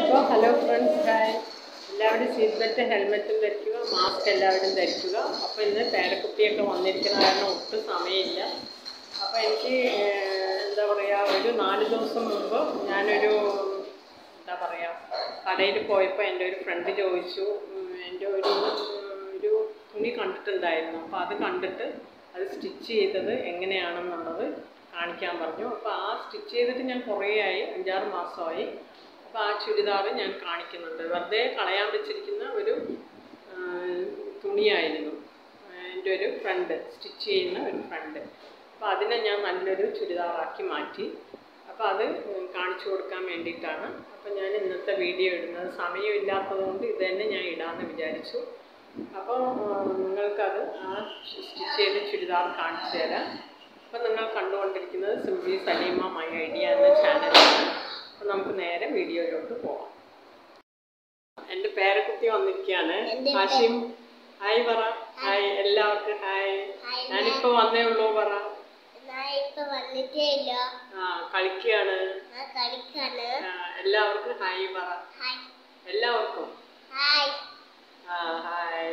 അപ്പോൾ hello friends hi എല്ലാവരും seat belt ഹെൽമെറ്റും ധരിക്കുക മാസ്ക് എല്ലാവരും ധരിക്കുക അപ്പോൾ ഇന്ന് പേരക്കുട്ടിയൊക്കെ വന്നിരിക്കുന്ന കാരണം ഒട്ടും സമയമില്ല അപ്പോൾ എനിക്ക് ഏഹ്, എന്താ പറയുക ഒരു നാല് ദിവസം മുമ്പ് ഞാനൊരു എന്താ പറയുക കടയിൽ പോയപ്പോൾ എൻ്റെ ഒരു ഫ്രണ്ട് ചോദിച്ചു ഉം, എൻ്റെ ഒരു ഉം, ഒരു തുണി കണ്ടിട്ടുണ്ടായിരുന്നു അപ്പോൾ അത് കണ്ടിട്ട് അത് സ്റ്റിച്ച് ചെയ്തത് എങ്ങനെയാണെന്നുള്ളത് കാണിക്കാൻ പറഞ്ഞു അപ്പോൾ ആ സ്റ്റിച്ച് ചെയ്തിട്ട് ഞാൻ കുറേ ആയി അഞ്ചാറ് മാസമായി അപ്പോൾ ആ ചുരിദാർ ഞാൻ കാണിക്കുന്നുണ്ട് വെറുതെ കളയാൻ വെച്ചിരിക്കുന്ന ഒരു ആ, തുണിയായിരുന്നു ആ, എൻ്റെ ഒരു ഫ്രണ്ട് സ്റ്റിച്ച് ചെയ്യുന്ന ഒരു ഫ്രണ്ട് അപ്പോൾ അതിനെ ഞാൻ നല്ലൊരു ചുരിദാറാക്കി മാറ്റി അപ്പോൾ അത് ഉം, കാണിച്ചു കൊടുക്കാൻ വേണ്ടിയിട്ടാണ് അപ്പോൾ ഞാൻ ഇന്നത്തെ വീഡിയോ ഇടുന്നത് സമയമില്ലാത്തത് കൊണ്ട് ഇത് തന്നെ ഞാൻ ഇടാമെന്ന് വിചാരിച്ചു അപ്പോൾ നിങ്ങൾക്കത് ആ സ്റ്റിച്ച് ചെയ്ത ചുരിദാർ കാണിച്ചു തരാം അപ്പോൾ നിങ്ങൾ കണ്ടുകൊണ്ടിരിക്കുന്നത് സിംപ്ലി സലീമ മൈ ഐഡിയ എന്ന ചാനലാണ് അപ്പോൾ നമുക്ക് നേരെ വീഡിയോയിലോട്ട് പോവാം എൻ്റെ പേരക്കുട്ടി വന്നിരിക്കുകയാണ് എൻ്റെ ഹാഷിം ഹായ് പറ ഹായ് എല്ലാവർക്കും ഹായ് ഹായ്, ഞാനിപ്പോൾ വന്നേ ഉള്ളൂ പറ ഞാൻ ഇപ്പൊ വന്നിട്ടേ ഇല്ല ആ കളിക്കുകയാണ് ഞാൻ കളിക്കാണ് ആ, എല്ലാവർക്കും ഹായ് പറ ഹായ് എല്ലാവർക്കും ഹായ് ആ ഹായ്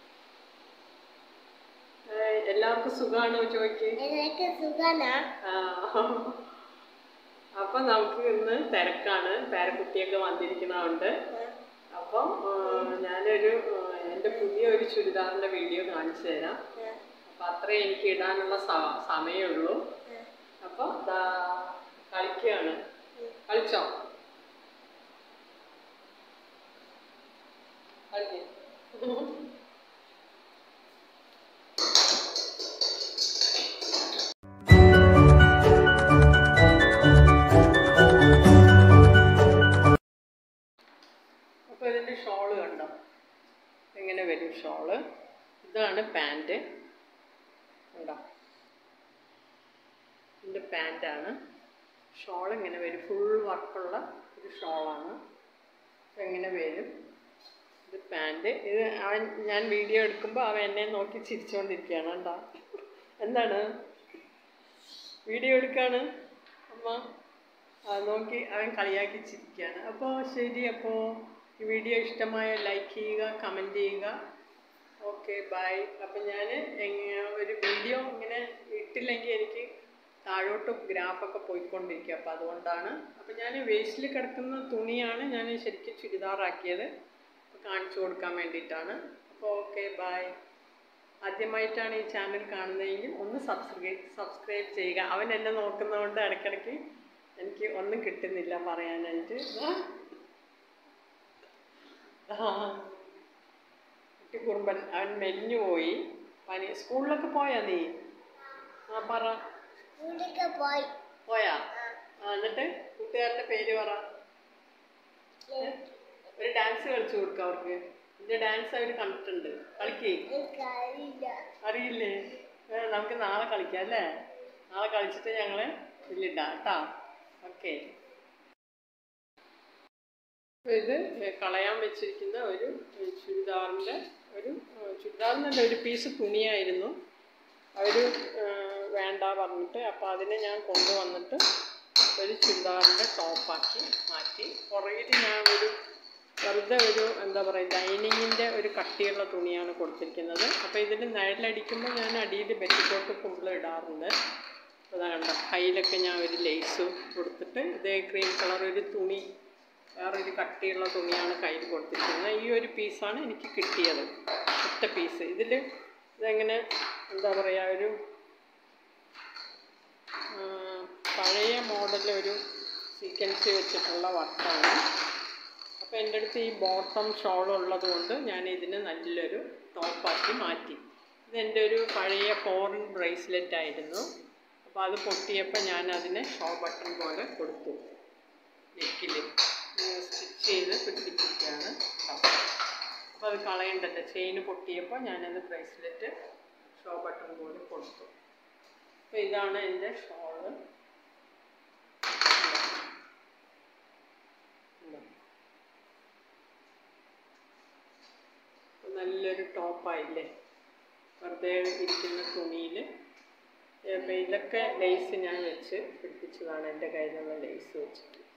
ഹായ്, എല്ലാവർക്കും സുഖമാണോ ചോദിക്ക് എനിക്ക് സുഖാണ് ആ. അപ്പൊ നമുക്ക് ഇന്ന് തിരക്കാണ് പേരക്കുട്ടിയൊക്കെ വന്നിരിക്കുന്നതുകൊണ്ട് അപ്പം ആ, ഞാനൊരു ആ, എൻ്റെ പുതിയ ഒരു ചുരിദാറിൻ്റെ വീഡിയോ കാണിച്ചു തരാം അപ്പം അത്രേ എനിക്ക് ഇടാനുള്ള സ- സമയമുള്ളൂ അപ്പോൾ ദാ കളിക്കുകയാണ് കളിച്ചോ കളിക്ക്. അപ്പോൾ ഇതിൻ്റെ ഷോള് കണ്ടോ എങ്ങനെ വരും ഷോള് ഇതാണ് പാൻറ്റ് കണ്ടോ ഇതിൻ്റെ പാൻറ്റാണ് ഷോൾ ഇങ്ങനെ വരും ഫുൾ വർക്കുള്ള ഒരു ഷോളാണ് അപ്പോൾ എങ്ങനെ വരും ഇത് പാൻറ്റ് ഇത് അവൻ ഞാൻ വീഡിയോ എടുക്കുമ്പോൾ അവൻ എന്നെ നോക്കി ചിരിച്ചുകൊണ്ടിരിക്കുകയാണ് കണ്ടോ എന്താണ് വീഡിയോ എടുക്കാണ് അമ്മ ആ, നോക്കി അവൻ കളിയാക്കി ചിരിക്കുകയാണ് അപ്പോൾ ശരി അപ്പോൾ ഈ വീഡിയോ ഇഷ്ടമായ ലൈക്ക് ചെയ്യുക കമൻറ്റ് ചെയ്യുക ഓക്കെ ബൈ അപ്പം ഞാൻ ഒരു വീഡിയോ ഇങ്ങനെ ഇട്ടില്ലെങ്കിൽ എനിക്ക് താഴോട്ട് ഗ്രാഫൊക്കെ പോയിക്കൊണ്ടിരിക്കുക അപ്പോൾ അതുകൊണ്ടാണ് അപ്പോൾ ഞാൻ വേസ്റ്റിൽ കിടക്കുന്ന തുണിയാണ് ഞാൻ ശരിക്കും ചുരിദാറാക്കിയത് അപ്പോൾ കാണിച്ചു കൊടുക്കാൻ വേണ്ടിയിട്ടാണ് അപ്പോൾ ഓക്കെ ബൈ ആദ്യമായിട്ടാണ് ഈ ചാനൽ കാണുന്നതെങ്കിൽ ഒന്ന് സബ്സ്ക്രൈബ് സബ്സ്ക്രൈബ് ചെയ്യുക അവൻ എന്നെ നോക്കുന്നതുകൊണ്ട് ഇടയ്ക്കിടയ്ക്ക് എനിക്ക് ഒന്നും കിട്ടുന്നില്ല പറയാനായിട്ട് ആ. കുട്ടി കുറുമ്പൻ അവൻ മെലിഞ്ഞു പോയി പനി സ്കൂളിലൊക്കെ പോയാ നീ ആ പറ സ്കൂളിലേക്ക് പോയി പോയാ ആ എന്നിട്ട് കൂട്ടുകാരൻ്റെ പേര് പറ ഒരു ഡാൻസ് കളിച്ചു കൊടുക്കുക അവർക്ക് ഇതിൻ്റെ ഡാൻസ് അവർ കണ്ടിട്ടുണ്ട് കളിക്കേ എനിക്ക് അറിയില്ല അറിയില്ലേ ഏ, നമുക്ക് നാളെ കളിക്കാം അല്ലേ നാളെ കളിച്ചിട്ട് ഞങ്ങൾ ഇതിലിടാം കേട്ടോ ഓക്കെ ഇത് കളയാൻ വെച്ചിരിക്കുന്ന ഒരു ഏ, ചുരിദാറിൻ്റെ ഒരു ഏ, ചുരിദാറിൻ്റെ ഒരു പീസ് തുണിയായിരുന്നു അവർ വേണ്ട പറഞ്ഞിട്ട് അപ്പോൾ അതിനെ ഞാൻ കൊണ്ടുവന്നിട്ട് ഒരു ചുരിദാറിൻ്റെ ടോപ്പാക്കി മാറ്റി പുറകിൽ ഞാൻ ഒരു വെറുതെ ഒരു എന്താ പറയുക ലൈനിങ്ങിൻ്റെ ഒരു കട്ടിയുള്ള തുണിയാണ് കൊടുത്തിരിക്കുന്നത് അപ്പോൾ ഇതിന് നിഴലടിക്കുമ്പോൾ ഞാൻ അടിയിൽ ബെറ്റിക്കോട്ട് ഫുള്ള് ഇടാറുണ്ട് അതാ കണ്ട കയ്യിലൊക്കെ ഞാൻ ഒരു ലേസ് കൊടുത്തിട്ട് ഇതേ ക്രീം കളർ ഒരു തുണി വേറൊരു കട്ടിയുള്ള തുണിയാണ് കയ്യിൽ കൊടുത്തിരിക്കുന്നത് ഈ ഒരു പീസാണ് എനിക്ക് കിട്ടിയത് ഒറ്റ പീസ് ഇതിൽ ഇതെങ്ങനെ എന്താ പറയുക ഒരു ആ, പഴയ മോഡൽ ഒരു സീക്വൻസ് വെച്ചിട്ടുള്ള വർക്കാണ് അപ്പോൾ എൻ്റെ അടുത്ത് ഈ ബോട്ടം ഷോൾ ഉള്ളത് കൊണ്ട് ഞാൻ ഇതിന് നല്ലൊരു ടോപ്പാക്കി മാറ്റി ഇതെൻ്റെ ഒരു പഴയ ഫോറിൻ ബ്രേസ്ലെറ്റ് ആയിരുന്നു അപ്പോൾ അത് പൊട്ടിയപ്പോൾ ഞാൻ അതിനെ ഷോ ബട്ടൺ പോലെ കൊടുത്തു നെക്കിൽ സ്റ്റിച്ച് ചെയ്ത് പിടിപ്പിച്ചിരിക്കുകയാണ് അപ്പോൾ അത് കളയണ്ടല്ലോ ചെയിൻ പൊട്ടിയപ്പോൾ ഞാനത് ബ്രേസ്ലെറ്റ് ഷോ ബട്ടൺ പോലെ കൊടുത്തു അപ്പോൾ ഇതാണ് എൻ്റെ ഷോള് നല്ലൊരു ടോപ്പായില്ലേ വെറുതെ ഇരിക്കുന്ന തുണിയിൽ ഇതൊക്കെ ലേസ് ഞാൻ വെച്ച് പിടിപ്പിച്ചതാണ് എൻ്റെ കയ്യിലുള്ള ലേസ് വെച്ചിട്ട്